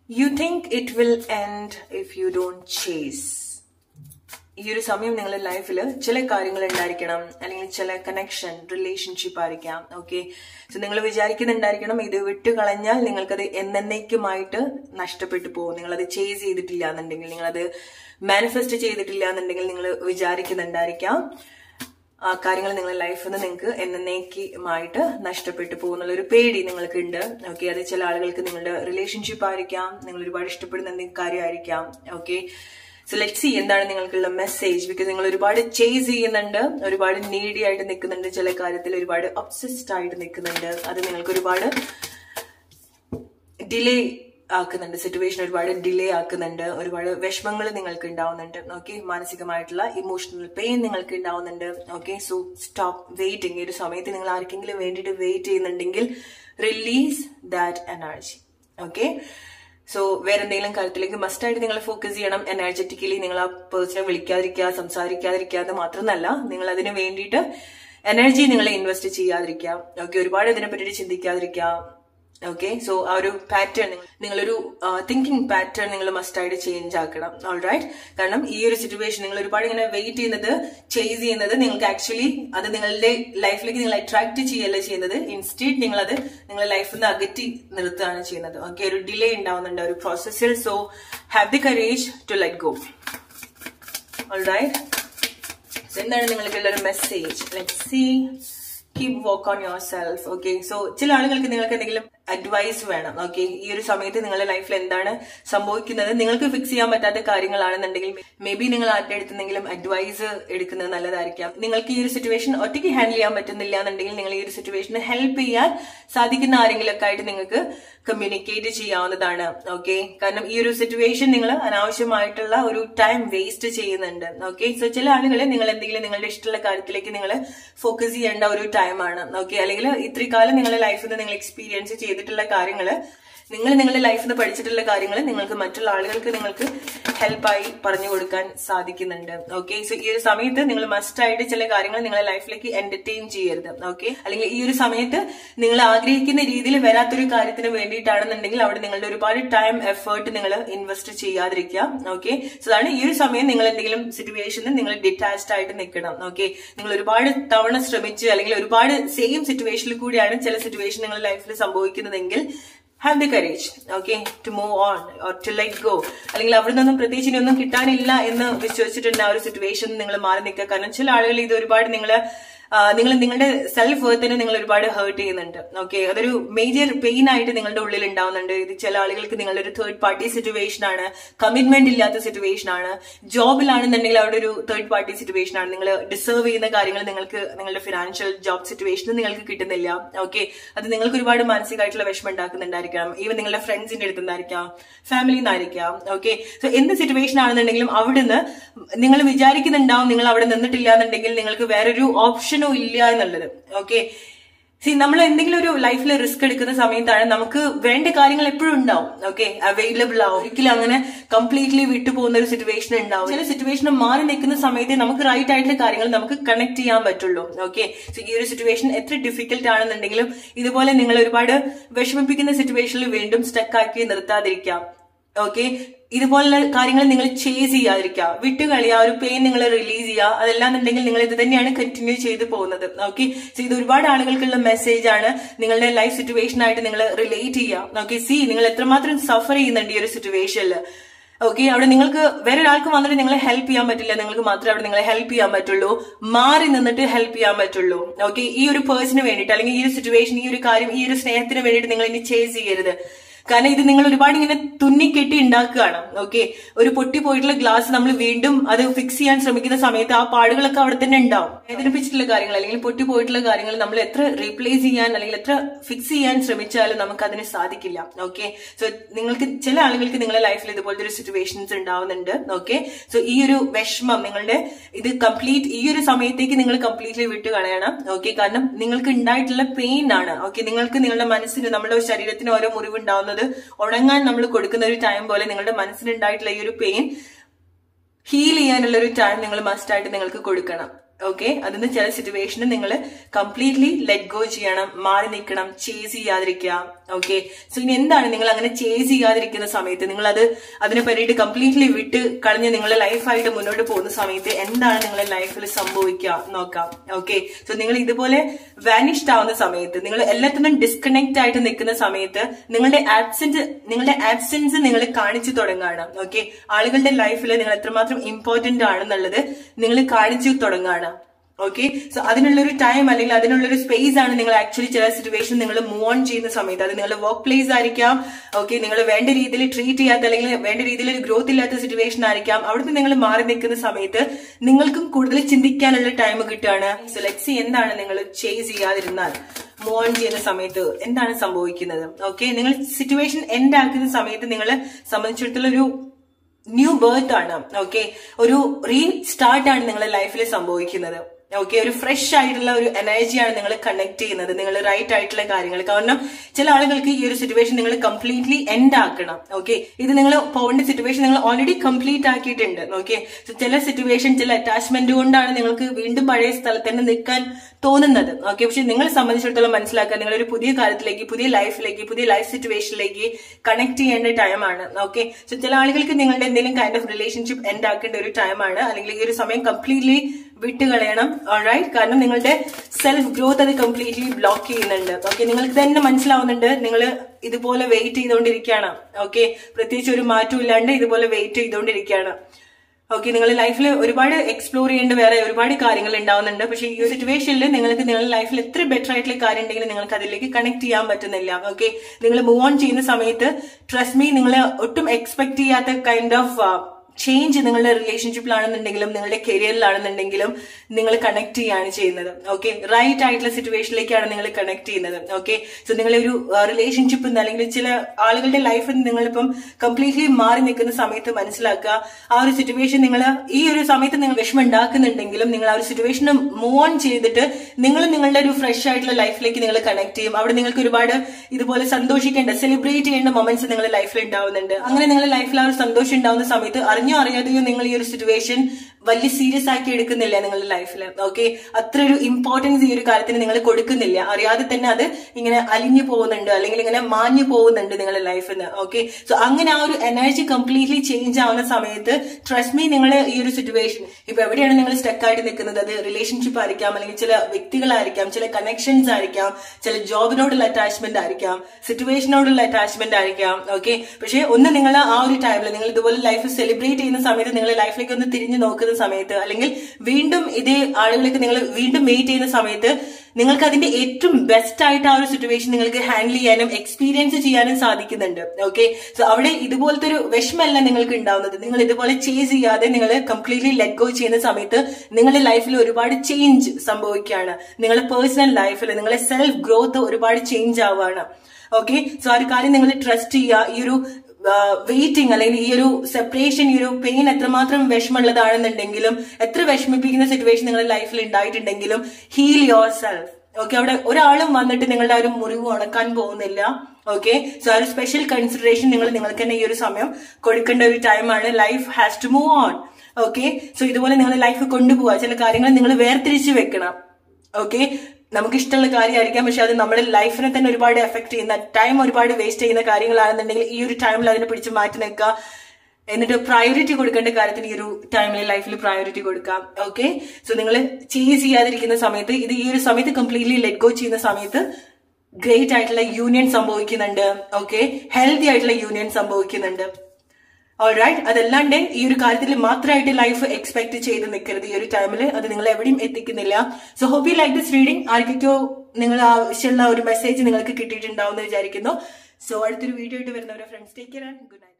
U think it will end if you don't chase ഈ ഒരു സമയം നിങ്ങളുടെ ലൈഫിൽ ചില കാര്യങ്ങൾ ഉണ്ടായിരിക്കണം അല്ലെങ്കിൽ ചില കണക്ഷൻ റിലേഷൻഷിപ്പ് ആയിരിക്കാം ഓക്കെ സോ നിങ്ങൾ വിചാരിക്കുന്നുണ്ടായിരിക്കണം ഇത് വിട്ട് കളഞ്ഞാൽ നിങ്ങൾക്കത് എന്നേക്കുമായിട്ട് നഷ്ടപ്പെട്ടു പോകും നിങ്ങളത് ചേസ് ചെയ്തിട്ടില്ല എന്നുണ്ടെങ്കിൽ നിങ്ങളത് മാനിഫെസ്റ്റ് ചെയ്തിട്ടില്ല എന്നുണ്ടെങ്കിൽ നിങ്ങൾ വിചാരിക്കുന്നുണ്ടായിരിക്കാം ആ കാര്യങ്ങൾ നിങ്ങളുടെ ലൈഫിൽ നിന്ന് നിങ്ങൾക്ക് എന്നേക്കുമായിട്ട് നഷ്ടപ്പെട്ടു പോകുന്നുള്ള ഒരു പേടി നിങ്ങൾക്ക് ഉണ്ട് ഓക്കെ അത് ചില ആളുകൾക്ക് നിങ്ങളുടെ റിലേഷൻഷിപ്പ് ആയിരിക്കാം നിങ്ങൾ ഒരുപാട് ഇഷ്ടപ്പെടുന്ന എന്തെങ്കിലും കാര്യമായിരിക്കാം ഓക്കെ സോ ലെറ്റ് സി എന്താണ് നിങ്ങൾക്കുള്ള മെസ്സേജ് ബിക്കോസ് നിങ്ങൾ ഒരുപാട് ചേസ് ചെയ്യുന്നുണ്ട് ഒരുപാട് നീഡി ആയിട്ട് നിൽക്കുന്നുണ്ട് ചില കാര്യത്തിൽ ഒരുപാട് ഒബ്സസ്ഡ് ആയിട്ട് നിൽക്കുന്നുണ്ട് അത് നിങ്ങൾക്ക് ഒരുപാട് ഡിലേ ആക്കുന്നുണ്ട് സിറ്റുവേഷൻ ഒരുപാട് ഡിലേ ആക്കുന്നുണ്ട് ഒരുപാട് വിഷമങ്ങൾ നിങ്ങൾക്ക് ഉണ്ടാവുന്നുണ്ട് ഓക്കെ മാനസികമായിട്ടുള്ള ഇമോഷണൽ പെയിൻ നിങ്ങൾക്ക് ഉണ്ടാവുന്നുണ്ട് ഓക്കെ സോ സ്റ്റോപ്പ് വെയിറ്റിംഗ് ഈ ഒരു സമയത്ത് നിങ്ങൾ ആർക്കെങ്കിലും വേണ്ടിയിട്ട് വെയിറ്റ് ചെയ്യുന്നുണ്ടെങ്കിൽ release that energy okay so വേറെ എന്തെങ്കിലും കാര്യത്തിലേക്ക് മസ്റ്റായിട്ട് നിങ്ങൾ ഫോക്കസ് ചെയ്യണം എനർജറ്റിക്കലി നിങ്ങൾ ആ പേഴ്സണെ വിളിക്കാതിരിക്കുക സംസാരിക്കാതിരിക്കുക എന്ന് മാത്രമല്ല നിങ്ങൾ അതിന് വേണ്ടിയിട്ട് എനർജി നിങ്ങൾ ഇൻവെസ്റ്റ് ചെയ്യാതിരിക്കുക ഓക്കെ ഒരുപാട് ഇതിനെ പറ്റിയിട്ട് ചിന്തിക്കാതിരിക്കുക ഓക്കെ സോ ആ ഒരു പാറ്റേൺ നിങ്ങളൊരു തിങ്കിങ് പാറ്റേൺ നിങ്ങൾ മസ്റ്റായിട്ട് ചേഞ്ച് ആക്കണം ഓൾ റൈറ്റ് കാരണം ഈ ഒരു സിറ്റുവേഷൻ നിങ്ങൾ ഒരുപാട് ഇങ്ങനെ വെയിറ്റ് ചെയ്യുന്നത് ചേസ് ചെയ്യുന്നത് നിങ്ങൾക്ക് ആക്ച്വലി അത് നിങ്ങളുടെ ലൈഫിലേക്ക് നിങ്ങൾ അട്രാക്ട് ചെയ്യല്ല ചെയ്യുന്നത് ഇൻസ്റ്റീറ്റ് നിങ്ങൾ അത് നിങ്ങളുടെ ലൈഫിൽ നിന്ന് അകറ്റി നിർത്തുകയാണ് ചെയ്യുന്നത് ഓക്കെ ഒരു ഡിലേ ഉണ്ടാവുന്നുണ്ട് ഒരു പ്രോസസ്സിൽ so have the courage to let go all right എന്താണ് നിങ്ങൾക്കുള്ള ഒരു message let see keep work on your yourself so so ആളുകൾക്ക് നിങ്ങൾക്ക് എന്തെങ്കിലും അഡ്വൈസ് വേണം ഓക്കെ ഈ ഒരു സമയത്ത് നിങ്ങളുടെ ലൈഫിൽ എന്താണ് സംഭവിക്കുന്നത് നിങ്ങൾക്ക് ഫിക്സ് ചെയ്യാൻ പറ്റാത്ത കാര്യങ്ങളാണെന്നുണ്ടെങ്കിൽ മേ ബി നിങ്ങൾ ആരുടെ അടുത്തെങ്കിലും അഡ്വൈസ് എടുക്കുന്നത് നല്ലതായിരിക്കാം നിങ്ങൾക്ക് ഈ ഒരു സിറ്റുവേഷൻ ഒറ്റയ്ക്ക് ഹാൻഡിൽ ചെയ്യാൻ പറ്റുന്നില്ല എന്നുണ്ടെങ്കിൽ നിങ്ങൾ ഈ ഒരു സിറ്റുവേഷനെ ഹെൽപ്പ് ചെയ്യാൻ സാധിക്കുന്ന ആരെങ്കിലൊക്കെ ആയിട്ട് നിങ്ങൾക്ക് കമ്മ്യൂണിക്കേറ്റ് ചെയ്യാവുന്നതാണ് ഓക്കെ കാരണം ഈ ഒരു സിറ്റുവേഷൻ നിങ്ങൾ അനാവശ്യമായിട്ടുള്ള ഒരു ടൈം വേസ്റ്റ് ചെയ്യുന്നുണ്ട് ഓക്കെ സോ ചില ആളുകൾ നിങ്ങൾ എന്തെങ്കിലും നിങ്ങളുടെ ഇഷ്ടമുള്ള കാര്യത്തിലേക്ക് നിങ്ങൾ ഫോക്കസ് ചെയ്യേണ്ട ഒരു ടൈമാണ് ഓക്കെ അല്ലെങ്കിൽ ഇത്രയും കാലം നിങ്ങളുടെ ലൈഫിൽ നിന്ന് നിങ്ങൾ എക്സ്പീരിയൻസ് ചെയ്തിട്ടുള്ള കാര്യങ്ങൾ നിങ്ങൾ നിങ്ങളുടെ ലൈഫിൽ നിന്ന് പഠിച്ചിട്ടുള്ള കാര്യങ്ങൾ നിങ്ങൾക്ക് മറ്റുള്ള ആളുകൾക്ക് നിങ്ങൾക്ക് ഹെൽപ്പായി പറഞ്ഞു കൊടുക്കാൻ സാധിക്കുന്നുണ്ട് ഓക്കെ സോ ഈ ഒരു സമയത്ത് നിങ്ങൾ മസ്റ്റ് ആയിട്ട് ചില കാര്യങ്ങൾ നിങ്ങളുടെ ലൈഫിലേക്ക് എന്റർടൈൻ ചെയ്യരുത് ഓക്കെ അല്ലെങ്കിൽ ഈ ഒരു സമയത്ത് നിങ്ങൾ ആഗ്രഹിക്കുന്ന രീതിയിൽ വരാത്തൊരു കാര്യത്തിന് വേണ്ടിയിട്ടാണെന്നുണ്ടെങ്കിൽ അവിടെ നിങ്ങളുടെ ഒരുപാട് ടൈം എഫേർട്ട് നിങ്ങൾ ഇൻവെസ്റ്റ് ചെയ്യാതിരിക്കുക ഓക്കെ സോ അതാണ് ഈ ഒരു സമയം നിങ്ങൾ എന്തെങ്കിലും സിറ്റുവേഷനിൽ നിങ്ങൾ ഡിറ്റാച്ച്ഡ് ആയിട്ട് നിൽക്കണം ഓക്കെ നിങ്ങൾ ഒരുപാട് തവണ ശ്രമിച്ച് അല്ലെങ്കിൽ ഒരുപാട് സെയിം സിറ്റുവേഷനിൽ കൂടിയാണ് ചില സിറ്റുവേഷൻ നിങ്ങളുടെ ലൈഫിൽ സംഭവിക്കുന്നതെങ്കിൽ have the courage okay to move on or to let go അല്ലെങ്കിൽ അവിടെ നിന്നും പ്രത്യേകിച്ച് ഇനി ഒന്നും കിട്ടാനില്ല എന്ന് വിശ്വസിച്ചിട്ടുണ്ട് ആ ഒരു സിറ്റുവേഷൻ നിങ്ങൾ മാറി നിൽക്കുക കാരണം ചില ആളുകൾ ഇത് ഒരുപാട് നിങ്ങൾ നിങ്ങൾ നിങ്ങളുടെ സെൽഫ് വർത്തിനെ നിങ്ങൾ ഒരുപാട് ഹേർട്ട് ചെയ്യുന്നുണ്ട് ഓക്കെ അതൊരു മേജർ പെയിൻ ആയിട്ട് നിങ്ങളുടെ ഉള്ളിൽ ഉണ്ടാവുന്നുണ്ട് ഇത് ചില ആളുകൾക്ക് നിങ്ങളുടെ ഒരു തേർഡ് പാർട്ടി സിറ്റുവേഷൻ ആണ് കമ്മിറ്റ്മെന്റ് ഇല്ലാത്ത സിറ്റുവേഷൻ ആണ് ജോബിലാണെന്നുണ്ടെങ്കിൽ അവിടെ ഒരു തേർഡ് പാർട്ടി സിറ്റുവേഷൻ ആണ് നിങ്ങൾ ഡിസേർവ് ചെയ്യുന്ന കാര്യങ്ങൾ നിങ്ങൾക്ക് നിങ്ങളുടെ ഫിനാൻഷ്യൽ ജോബ് സിറ്റുവേഷൻ നിങ്ങൾക്ക് കിട്ടുന്നില്ല ഓക്കെ അത് നിങ്ങൾക്ക് ഒരുപാട് മാനസികമായിട്ടുള്ള വിഷമം ഉണ്ടാക്കുന്നുണ്ടായിരിക്കാം ഈവൻ നിങ്ങളുടെ ഫ്രണ്ട്സിന്റെ അടുത്ത് നിന്നായിരിക്കാം ഫാമിലിയിൽ നിന്നായിരിക്കാം ഓക്കെ സോ എന്ത് സിറ്റുവേഷൻ ആണെന്നുണ്ടെങ്കിലും അവിടുന്ന് നിങ്ങൾ വിചാരിക്കുന്നുണ്ടാവും നിങ്ങൾ അവിടെ നിന്നിട്ടില്ല എന്നുണ്ടെങ്കിൽ നിങ്ങൾക്ക് വേറൊരു ഓപ്ഷനോ ഇല്ല എന്നുള്ളത് ഓക്കെ സി നമ്മൾ എന്തെങ്കിലും ഒരു ലൈഫിൽ റിസ്ക് എടുക്കുന്ന സമയത്താണ് നമുക്ക് വേണ്ട കാര്യങ്ങൾ എപ്പോഴും ഉണ്ടാവും ഓക്കെ അവൈലബിൾ ആവും ഒരിക്കലും അങ്ങനെ കംപ്ലീറ്റ്ലി വിട്ടുപോകുന്ന ഒരു സിറ്റുവേഷൻ ഉണ്ടാവും ചില സിറ്റുവേഷൻ മാറി നിൽക്കുന്ന സമയത്ത് നമുക്ക് റൈറ്റ് ആയിട്ടുള്ള കാര്യങ്ങൾ നമുക്ക് കണക്ട് ചെയ്യാൻ പറ്റുള്ളൂ ഓക്കെ സോ ഈ ഒരു സിറ്റുവേഷൻ എത്ര ഡിഫിക്കൽട്ട് ആണെന്നുണ്ടെങ്കിലും ഇതുപോലെ നിങ്ങൾ ഒരുപാട് വിഷമിപ്പിക്കുന്ന സിറ്റുവേഷനിൽ വീണ്ടും സ്റ്റക്ക് ആക്കി നിർത്താതിരിക്കാം ഓക്കെ ഇതുപോലുള്ള കാര്യങ്ങൾ നിങ്ങൾ ചേസ് ചെയ്യാതിരിക്കുക വിട്ടുകളയുക ഒരു പെയിൻ നിങ്ങൾ റിലീസ് ചെയ്യുക അതല്ലാന്നുണ്ടെങ്കിൽ നിങ്ങൾ ഇത് തന്നെയാണ് കണ്ടിന്യൂ ചെയ്ത് പോകുന്നത് ഓക്കെ സോ ഇത് ഒരുപാട് ആളുകൾക്കുള്ള മെസ്സേജ് ആണ് നിങ്ങളുടെ ലൈഫ് സിറ്റുവേഷൻ ആയിട്ട് നിങ്ങൾ റിലേറ്റ് ചെയ്യുക ഓക്കെ സി നിങ്ങൾ എത്രമാത്രം സഫർ ചെയ്യുന്നുണ്ട് ഈ ഒരു സിറ്റുവേഷനിൽ ഓക്കെ അവിടെ നിങ്ങൾക്ക് വേറെ ഒരാൾക്ക് വന്നിട്ട് നിങ്ങളെ ഹെൽപ്പ് ചെയ്യാൻ പറ്റില്ല നിങ്ങൾക്ക് മാത്രമേ അവിടെ നിങ്ങളെ ഹെൽപ്പ് ചെയ്യാൻ പറ്റുള്ളൂ മാറി നിന്നിട്ട് ഹെൽപ്പ് ചെയ്യാൻ പറ്റുള്ളൂ ഓക്കെ ഈ ഒരു പേഴ്സണിന് വേണ്ടിയിട്ട് അല്ലെങ്കിൽ ഈ ഒരു സിറ്റുവേഷൻ ഈ ഒരു കാര്യം ഈ ഒരു സ്നേഹത്തിന് വേണ്ടിയിട്ട് നിങ്ങൾ ഇനി ചേസ് ചെയ്യരുത് കാരണം ഇത് നിങ്ങൾ ഒരുപാട് ഇങ്ങനെ തുന്നിക്കെട്ടി ഉണ്ടാക്കുകയാണ് ഓക്കെ ഒരു പൊട്ടി പോയിട്ടുള്ള ഗ്ലാസ് നമ്മൾ വീണ്ടും അത് ഫിക്സ് ചെയ്യാൻ ശ്രമിക്കുന്ന സമയത്ത് ആ പാടുകളൊക്കെ അവിടെ തന്നെ ഉണ്ടാവും വേദനിപ്പിച്ചിട്ടുള്ള കാര്യങ്ങൾ അല്ലെങ്കിൽ പൊട്ടി പോയിട്ടുള്ള കാര്യങ്ങൾ നമ്മൾ എത്ര റീപ്ലേസ് ചെയ്യാൻ അല്ലെങ്കിൽ എത്ര ഫിക്സ് ചെയ്യാൻ ശ്രമിച്ചാലും നമുക്ക് അതിന് സാധിക്കില്ല ഓക്കെ സോ നിങ്ങൾക്ക് ചില ആളുകൾക്ക് നിങ്ങളുടെ ലൈഫിൽ ഇതുപോലത്തെ ഒരു സിറ്റുവേഷൻസ് ഉണ്ടാവുന്നുണ്ട് ഓക്കെ സോ ഈ ഒരു വിഷമം നിങ്ങളുടെ ഇത് കംപ്ലീറ്റ് ഈ ഒരു സമയത്തേക്ക് നിങ്ങൾ കംപ്ലീറ്റ്ലി വിട്ട് കളയണം ഓക്കെ കാരണം നിങ്ങൾക്ക് ഉണ്ടായിട്ടുള്ള പെയിൻ ആണ് ഓക്കെ നിങ്ങൾക്ക് നിങ്ങളുടെ മനസ്സിന് നമ്മുടെ ശരീരത്തിന് ഓരോ മുറിവുണ്ടാവുന്നത് ഉണങ്ങാൻ നമ്മൾ കൊടുക്കുന്ന ഒരു ടൈം പോലെ നിങ്ങളുടെ മനസ്സിനുണ്ടായിട്ടുള്ള ഈ ഒരു പെയിൻ ഹീൽ ചെയ്യാനുള്ള ഒരു ടൈം നിങ്ങൾ മസ്റ്റ് ആയിട്ട് നിങ്ങൾക്ക് കൊടുക്കണം ഓക്കെ അതിന് ചില സിറ്റുവേഷന് നിങ്ങൾ കംപ്ലീറ്റ്ലി ലെറ്റ് ഗോ ചെയ്യണം മാറി നിൽക്കണം ചേസ് ചെയ്യാതിരിക്കുക ഓക്കെ സോ ഇനി എന്താണ് നിങ്ങൾ അങ്ങനെ ചേസ് ചെയ്യാതിരിക്കുന്ന സമയത്ത് നിങ്ങൾ അത് അതിനെ പറ്റിയിട്ട് കംപ്ലീറ്റ്ലി വിട്ട് കളഞ്ഞ് നിങ്ങളുടെ ലൈഫായിട്ട് മുന്നോട്ട് പോകുന്ന സമയത്ത് എന്താണ് നിങ്ങളുടെ ലൈഫിൽ സംഭവിക്കുക നോക്കാം ഓക്കെ സോ നിങ്ങൾ ഇതുപോലെ വാനിഷ്ഡ് ആവുന്ന സമയത്ത് നിങ്ങൾ എല്ലാത്തിനും ഡിസ്കണക്ട് ആയിട്ട് നിൽക്കുന്ന സമയത്ത് നിങ്ങളുടെ ആബ്സെന്റ് നിങ്ങളുടെ ആബ്സെൻസ് നിങ്ങൾ കാണിച്ചു തുടങ്ങുകയാണ് ഓക്കെ ആളുകളുടെ ലൈഫിൽ നിങ്ങൾ എത്രമാത്രം ഇമ്പോർട്ടന്റ് ആണെന്നുള്ളത് നിങ്ങൾ കാണിച്ചു തുടങ്ങുകയാണ് ഓക്കെ സോ അതിനുള്ളൊരു ടൈം അല്ലെങ്കിൽ അതിനുള്ളൊരു സ്പേസ് ആണ് നിങ്ങൾ ആക്ച്വലി ചില സിറ്റുവേഷൻ നിങ്ങൾ മൂവ് ഓൺ ചെയ്യുന്ന സമയത്ത് അത് നിങ്ങളുടെ വർക്ക് പ്ലേസ് ആയിരിക്കാം ഓക്കെ നിങ്ങൾ വേണ്ട രീതിയിൽ ട്രീറ്റ് ചെയ്യാത്ത അല്ലെങ്കിൽ വേണ്ട രീതിയിൽ ഒരു ഗ്രോത്ത് ഇല്ലാത്ത സിറ്റുവേഷൻ ആയിരിക്കാം അവിടുന്ന് നിങ്ങൾ മാറി നിൽക്കുന്ന സമയത്ത് നിങ്ങൾക്കും കൂടുതൽ ചിന്തിക്കാനുള്ള ടൈം കിട്ടുകയാണ് സോ ലെറ്റ്സി എന്താണ് നിങ്ങൾ ചേസ് ചെയ്യാതിരുന്നാൽ മൂവ് ഓൺ ചെയ്യുന്ന സമയത്ത് എന്താണ് സംഭവിക്കുന്നത് ഓക്കെ നിങ്ങൾ സിറ്റുവേഷൻ എൻഡ് ആക്കുന്ന സമയത്ത് നിങ്ങളെ സംബന്ധിച്ചിടത്തോളം ഒരു ന്യൂ ബർത്ത് ആണ് ഓക്കെ ഒരു റീ സ്റ്റാർട്ട് ആണ് നിങ്ങളുടെ ലൈഫിൽ സംഭവിക്കുന്നത് ഓക്കെ ഒരു ഫ്രഷ് ആയിട്ടുള്ള ഒരു എനർജിയാണ് നിങ്ങൾ കണക്ട് ചെയ്യുന്നത് നിങ്ങൾ റൈറ്റ് ആയിട്ടുള്ള കാര്യങ്ങൾ കാരണം ചില ആളുകൾക്ക് ഈ ഒരു സിറ്റുവേഷൻ നിങ്ങൾ കംപ്ലീറ്റ്ലി എൻഡ് ആക്കണം ഓക്കെ ഇത് നിങ്ങൾ പോകേണ്ട സിറ്റുവേഷൻ നിങ്ങൾ ഓൾറെഡി കംപ്ലീറ്റ് ആക്കിയിട്ടുണ്ട് ഓക്കെ ചില സിറ്റുവേഷൻ ചില അറ്റാച്ച്മെന്റ് കൊണ്ടാണ് നിങ്ങൾക്ക് വീണ്ടും പഴയ സ്ഥലത്ത് തന്നെ നിൽക്കാൻ തോന്നുന്നത് ഓക്കെ പക്ഷെ നിങ്ങളെ സംബന്ധിച്ചിടത്തോളം മനസ്സിലാക്കാൻ നിങ്ങൾ ഒരു പുതിയ കാലത്തിലേക്ക് പുതിയ ലൈഫിലേക്ക് പുതിയ ലൈഫ് സിറ്റുവേഷനിലേക്ക് കണക്ട് ചെയ്യേണ്ട ടൈമാണ് ഓക്കെ സോ ചില ആളുകൾക്ക് നിങ്ങളുടെ എന്തെങ്കിലും കൈൻഡ് ഓഫ് റിലേഷൻഷിപ്പ് എൻഡ് ആക്കേണ്ട ഒരു ടൈമാണ് അല്ലെങ്കിൽ ഈ ഒരു സമയം കംപ്ലീറ്റ്ലി വിട്ടുകളയണം റൈറ്റ് കാരണം നിങ്ങളുടെ സെൽഫ് ഗ്രോത്ത് അത് കംപ്ലീറ്റ്ലി ബ്ലോക്ക് ചെയ്യുന്നുണ്ട് ഓക്കെ നിങ്ങൾക്ക് തന്നെ മനസ്സിലാവുന്നുണ്ട് നിങ്ങൾ ഇതുപോലെ വെയിറ്റ് ചെയ്തുകൊണ്ടിരിക്കുകയാണ് ഓക്കെ പ്രത്യേകിച്ച് ഒരു മാറ്റം ഇല്ലാണ്ട് ഇതുപോലെ വെയിറ്റ് ചെയ്തുകൊണ്ടിരിക്കുകയാണ് ഓക്കെ നിങ്ങളുടെ ലൈഫിൽ ഒരുപാട് എക്സ്പ്ലോർ ചെയ്യേണ്ട വേറെ ഒരുപാട് കാര്യങ്ങൾ ഉണ്ടാവുന്നുണ്ട് പക്ഷേ ഈ ഒരു സിറ്റുവേഷനിൽ നിങ്ങൾക്ക് നിങ്ങളുടെ ലൈഫിൽ എത്ര ബെറ്റർ ആയിട്ടുള്ള കാര്യം ഉണ്ടെങ്കിലും നിങ്ങൾക്ക് അതിലേക്ക് കണക്ട് ചെയ്യാൻ പറ്റുന്നില്ല ഓക്കെ നിങ്ങൾ മൂവ് ഓൺ ചെയ്യുന്ന സമയത്ത് ട്രസ്റ്റ് മീ നിങ്ങൾ ഒട്ടും എക്സ്പെക്ട് ചെയ്യാത്ത കൈൻഡ് ഓഫ് ചേഞ്ച് നിങ്ങളുടെ റിലേഷൻഷിപ്പിലാണെന്നുണ്ടെങ്കിലും നിങ്ങളുടെ കരിയറിലാണെന്നുണ്ടെങ്കിലും നിങ്ങൾ കണക്ട് ചെയ്യാണ് ചെയ്യുന്നത് ഓക്കെ റൈറ്റ് ആയിട്ടുള്ള സിറ്റുവേഷനിലേക്കാണ് നിങ്ങൾ കണക്ട് ചെയ്യുന്നത് ഓക്കെ സോ നിങ്ങളെ ഒരു റിലേഷൻഷിപ്പ് അല്ലെങ്കിൽ ചില ആളുകളുടെ ലൈഫിൽ നിങ്ങളിപ്പം കംപ്ലീറ്റ്ലി മാറി നിൽക്കുന്ന സമയത്ത് മനസ്സിലാക്കുക ആ ഒരു സിറ്റുവേഷൻ നിങ്ങൾ ഈ ഒരു സമയത്ത് നിങ്ങൾ വിഷമം ഉണ്ടാക്കുന്നുണ്ടെങ്കിലും നിങ്ങൾ ആ ഒരു സിറ്റുവേഷൻ മൂവ് ഓൺ ചെയ്തിട്ട് നിങ്ങൾ നിങ്ങളുടെ ഒരു ഫ്രഷ് ആയിട്ടുള്ള ലൈഫിലേക്ക് നിങ്ങൾ കണക്ട് ചെയ്യും അവിടെ നിങ്ങൾക്ക് ഒരുപാട് ഇതുപോലെ സന്തോഷിക്കേണ്ട സെലിബ്രേറ്റ് ചെയ്യേണ്ട മൊമെന്റ്സ് നിങ്ങളുടെ ലൈഫിൽ ഉണ്ടാവുന്നുണ്ട് അങ്ങനെ നിങ്ങളുടെ ലൈഫിൽ ആ ഒരു സന്തോഷം ഉണ്ടാവുന്ന സമയത്ത് അറിഞ്ഞോ അറിയാതെയോ നിങ്ങൾ ഈ ഒരു സിറ്റുവേഷൻ വലിയ സീരിയസ് ആക്കി എടുക്കുന്നില്ല നിങ്ങളുടെ ലൈഫിൽ ഓക്കെ അത്ര ഒരു ഇമ്പോർട്ടൻസ് ഈ ഒരു കാര്യത്തിന് നിങ്ങൾ കൊടുക്കുന്നില്ല അറിയാതെ തന്നെ അത് ഇങ്ങനെ അലിഞ്ഞു പോകുന്നുണ്ട് അല്ലെങ്കിൽ ഇങ്ങനെ മാഞ്ഞു പോകുന്നുണ്ട് നിങ്ങളുടെ ലൈഫിൽ നിന്ന് ഓക്കെ സോ അങ്ങനെ ആ ഒരു എനർജി കംപ്ലീറ്റ്ലി ചേഞ്ച് ആവുന്ന സമയത്ത് ട്രസ്റ്റ് മീ നിങ്ങൾ ഈ ഒരു സിറ്റുവേഷൻ ഇപ്പൊ എവിടെയാണ് നിങ്ങൾ സ്റ്റക്ക് ആയിട്ട് നിൽക്കുന്നത് അത് റിലേഷൻഷിപ്പ് ആയിരിക്കാം അല്ലെങ്കിൽ ചില വ്യക്തികളായിരിക്കാം ചില കണക്ഷൻസ് ആയിരിക്കാം ചില ജോബിനോടുള്ള അറ്റാച്ച്മെന്റ് ആയിരിക്കാം സിറ്റുവേഷനോടുള്ള അറ്റാച്ച്മെന്റ് ആയിരിക്കാം ഓക്കെ പക്ഷേ ഒന്ന് നിങ്ങൾ ആ ഒരു ടൈമിൽ നിങ്ങൾ ഇതുപോലെ ലൈഫ് സെലിബ്രേറ്റ് ചെയ്യുന്ന സമയത്ത് നിങ്ങളുടെ ലൈഫിലേക്ക് ഒന്ന് തിരിഞ്ഞു നോക്കുന്ന സമയത്ത് അല്ലെങ്കിൽ വീണ്ടും ഇതേ ആളുകളേക്ക് നിങ്ങൾ വീണ്ടും മീറ്റ് ചെയ്യുന്ന സമയത്ത് നിങ്ങൾക്ക് അതിന്റെ ഏറ്റവും ബെസ്റ്റ് ആയിട്ട് ആ ഒരു സിറ്റുവേഷൻ നിങ്ങൾക്ക് ഹാൻഡിൽ ചെയ്യാനും എക്സ്പീരിയൻസ് ചെയ്യാനും സാധിക്കുന്നുണ്ട് ഓക്കെ സോ അവിടെ ഇതുപോലത്തെ ഒരു വിഷമല്ല നിങ്ങൾക്ക് ഉണ്ടാവുന്നത് നിങ്ങൾ ഇതുപോലെ ചേസ് ചെയ്യാതെ നിങ്ങൾ കംപ്ലീറ്റ്ലി ലെറ്റ് ഗോ ചെയ്യുന്ന സമയത്ത് നിങ്ങളുടെ ലൈഫിൽ ഒരുപാട് ചേഞ്ച് സംഭവിക്കുകയാണ് നിങ്ങളുടെ പേഴ്സണൽ ലൈഫിൽ നിങ്ങളുടെ സെൽഫ് ഗ്രോത്ത് ഒരുപാട് ചേഞ്ച് ആവുകയാണ് ഓക്കെ സോ ആ ഒരു കാര്യം നിങ്ങൾ ട്രസ്റ്റ് ചെയ്യുക ഈ ഒരു വെയിറ്റിംഗ് അല്ലെങ്കിൽ ഈ ഒരു സെപ്പറേഷൻ ഈ ഒരു പെയിൻ എത്രമാത്രം വിഷമമുള്ളതാണെന്നുണ്ടെങ്കിലും എത്ര വിഷമിപ്പിക്കുന്ന സിറ്റുവേഷൻ നിങ്ങളുടെ ലൈഫിൽ ഉണ്ടായിട്ടുണ്ടെങ്കിലും ഹീൽ യുവർ സെൽഫ് ഓക്കെ അവിടെ ഒരാളും വന്നിട്ട് നിങ്ങളുടെ ആ ഒരു മുറിവ് ഉണക്കാൻ പോകുന്നില്ല ഓക്കെ സോ ആ ഒരു സ്പെഷ്യൽ കൺസിഡറേഷൻ നിങ്ങൾ നിങ്ങൾക്ക് തന്നെ ഈ ഒരു സമയം കൊടുക്കേണ്ട ഒരു ടൈമാണ് life has to move on okay so ഇതുപോലെ നിങ്ങൾ ലൈഫ് കൊണ്ടുപോവുക ചില കാര്യങ്ങൾ നിങ്ങൾ വേർതിരിച്ച് വെക്കണം ഓക്കെ നമുക്ക് ഇഷ്ടമുള്ള കാര്യമായിരിക്കാം പക്ഷെ അത് നമ്മുടെ ലൈഫിനെ തന്നെ ഒരുപാട് എഫക്ട് ചെയ്യുന്ന ടൈം ഒരുപാട് വേസ്റ്റ് ചെയ്യുന്ന കാര്യങ്ങളാണെന്നുണ്ടെങ്കിൽ ഈ ഒരു ടൈമിൽ അതിനെ പിടിച്ച് മാറ്റി നിൽക്കുക എന്നിട്ട് പ്രയോറിറ്റി കൊടുക്കേണ്ട കാര്യത്തിന് ഈ ഒരു ടൈമിൽ ലൈഫിൽ പ്രയോറിറ്റി കൊടുക്കാം ഓക്കെ സോ നിങ്ങൾ ചേസ് ചെയ്യാതിരിക്കുന്ന സമയത്ത് ഇത് ഈ ഒരു സമയത്ത് കംപ്ലീറ്റ്ലി ലെറ്റ് ഗോ ചെയ്യുന്ന സമയത്ത് ഗ്രേറ്റ് ആയിട്ടുള്ള യൂണിയൻ സംഭവിക്കുന്നുണ്ട് ഓക്കെ ഹെൽത്തി ആയിട്ടുള്ള യൂണിയൻ സംഭവിക്കുന്നുണ്ട് ഓൾറൈറ്റ് അതല്ലാണ്ട് ഈ ഒരു കാര്യത്തിൽ മാത്രമായിട്ട് ലൈഫ് എക്സ്പെക്ട് ചെയ്ത് നിൽക്കരുത് ഈ ഒരു ടൈമിൽ അത് നിങ്ങൾ എവിടെയും എത്തിക്കുന്നില്ല so hope you like this reading ആർക്കൊക്കെയോ നിങ്ങൾ ആവശ്യമുള്ള ഒരു മെസ്സേജ് നിങ്ങൾക്ക് കിട്ടിയിട്ടുണ്ടാവും എന്ന് വിചാരിക്കുന്നു സോ അടുത്തൊരു വീഡിയോ ആയിട്ട് വരുന്നവരെ friends take care and good night